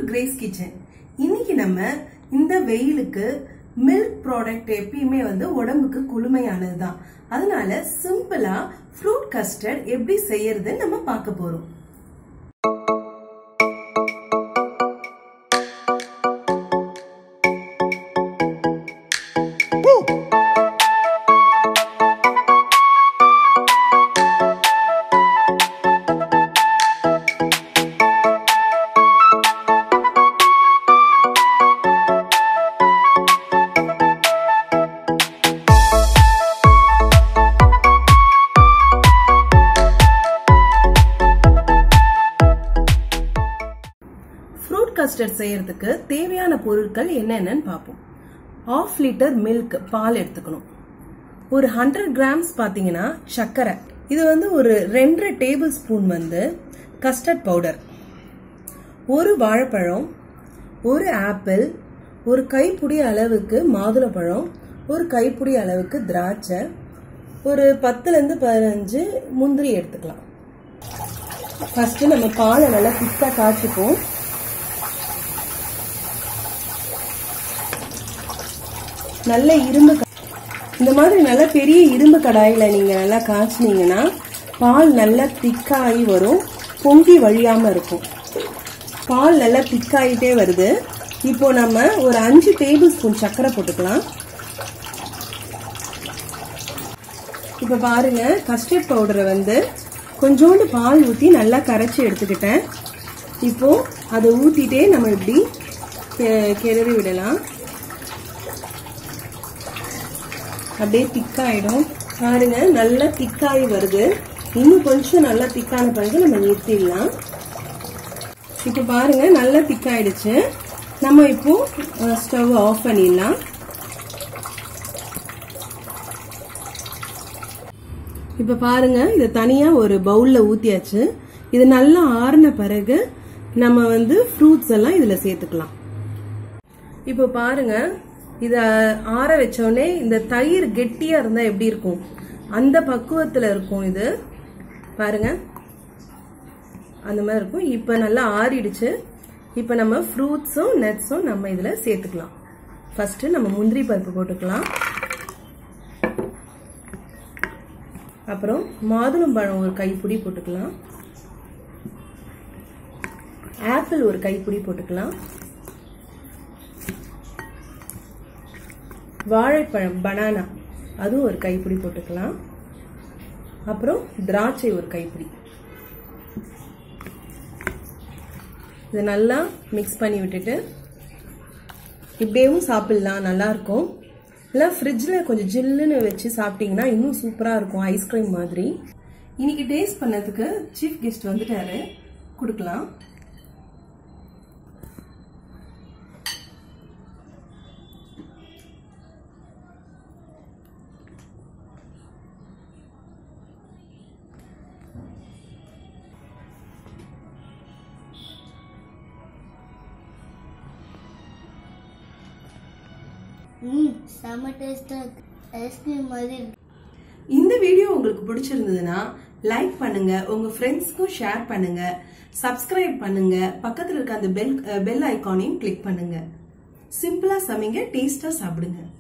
grace kitchen இன்னைக்கு நம்ம இந்த வெயிலுக்கு மில்க் ப்ராடக்ட் எப்பயுமே வந்து உடம்புக்கு குளுமையானது தான் அதனால சிம்பிளா ஃப்ரூட் கஸ்டர்ட் எப்படி செய்யறதுன்னு நம்ம பார்க்க போறோம் ஃப்ரூட் கஸ்டர்ட் செய்யறதுக்கு தேவையான பொருட்கள் என்னென்னன்னு பார்ப்போம் ஆஃப் லிட்டர் மில்க் பால் எடுத்துக்கணும் ஒரு ஹண்ட்ரட் கிராம்ஸ் பார்த்தீங்கன்னா சர்க்கரை இது வந்து ஒரு ரெண்டரை டேபிள் ஸ்பூன் வந்து கஸ்டர்ட் பவுடர் ஒரு வாழைப்பழம் ஒரு ஆப்பிள் ஒரு கைப்புடி அளவுக்கு மாதுளப்பழம் ஒரு கைப்புடி அளவுக்கு திராட்சை ஒரு பத்துலேருந்து பதினஞ்சு முந்திரி எடுத்துக்கலாம் ஃபர்ஸ்ட் நம்ம பாலை நல்லா திக்காக காய்ச்சிப்போம் நல்ல இரும்பு க- இந்த மாதிரி நல்ல பெரிய இரும்பு கடாயில நீங்க நல்லா காய்ச்சினீங்கன்னா பால் நல்லா திக்காகி வரும் பொங்கி வழியாம இருக்கும் பால் நல்லா திக்காயிட்டே வருது இப்போ நம்ம ஒரு அஞ்சு டேபிள் ஸ்பூன் சர்க்கரை போட்டுக்கலாம் இப்போ பாருங்க கஸ்டர்ட் பவுடரை வந்து கொஞ்சோண்டு பால் ஊற்றி நல்லா கரைச்சி எடுத்துக்கிட்டேன் இப்போ அதை ஊற்றிட்டே நம்ம இப்படி கெ- கிளறி விடலாம் அப்படியே திக்காயிடும் பாருங்க நல்லா திக்காயி வருது இன்னும் கொஞ்சம் நல்லா திக்கான பிறகு நம்ம நிறுத்திடலாம் இப்போ பாருங்க நல்லா திக்காயிடுச்சு நம்ம இப்போ ஸ்டவ் ஆஃப் பண்ணிடலாம் இப்போ பாருங்க இதை தனியா ஒரு பவுல்ல ஊத்தியாச்சு இது நல்லா ஆறின பிறகு நம்ம வந்து ஃப்ரூட்ஸ் எல்லாம் இதுல சேர்த்துக்கலாம் இப்போ பாருங்க இத ஆற வச்சோடனே இந்த தயிர் கெட்டியா இருந்தா எப்படி இருக்கும் அந்த பக்குவத்துல இருக்கும் இது பாருங்க அந்த மாதிரி இருக்கும் இப்போ நல்லா ஆறிடுச்சு இப்போ நம்ம ஃப்ரூட்ஸும் நட்ஸும் நம்ம இதுல சேர்த்துக்கலாம் ஃபர்ஸ்ட் நம்ம முந்திரி பருப்பு போட்டுக்கலாம் அப்புறம் மாதுளம்பழம் ஒரு கைப்பிடி போட்டுக்கலாம் ஆப்பிள் ஒரு கைப்பிடி போட்டுக்கலாம் வாழைப்பழம் பனானா அதுவும் ஒரு கைப்பிடி போட்டுக்கலாம் அப்புறம் திராட்சை ஒரு கைப்பிடி இதை நல்லா மிக்ஸ் பண்ணி விட்டுட்டு இப்படியேவும் சாப்பிடலாம் நல்லா இருக்கும் இல்லை ஃப்ரிட்ஜில் கொஞ்சம் ஜில்லுன்னு வச்சு சாப்பிட்டீங்கன்னா இன்னும் சூப்பராக இருக்கும் ஐஸ்கிரீம் மாதிரி இன்னைக்கு டேஸ்ட் பண்ணதுக்கு சீஃப் கெஸ்ட் வந்துட்டாரு கொடுக்கலாம் ம் செம்ம டேஸ்டாக இருக்கு ஐஸ்கிரீம் மாதிரி இருக்கு இந்த வீடியோ உங்களுக்கு பிடிச்சிருந்ததுன்னா லைக் பண்ணுங்க உங்க ஃப்ரெண்ட்ஸ்க்கும் ஷேர் பண்ணுங்க சப்ஸ்கிரைப் பண்ணுங்க பக்கத்துல இருக்க அந்த பெல் பெல் ஐகானையும் கிளிக் பண்ணுங்க சிம்பிளா சமைங்க டேஸ்டா சாப்பிடுங்க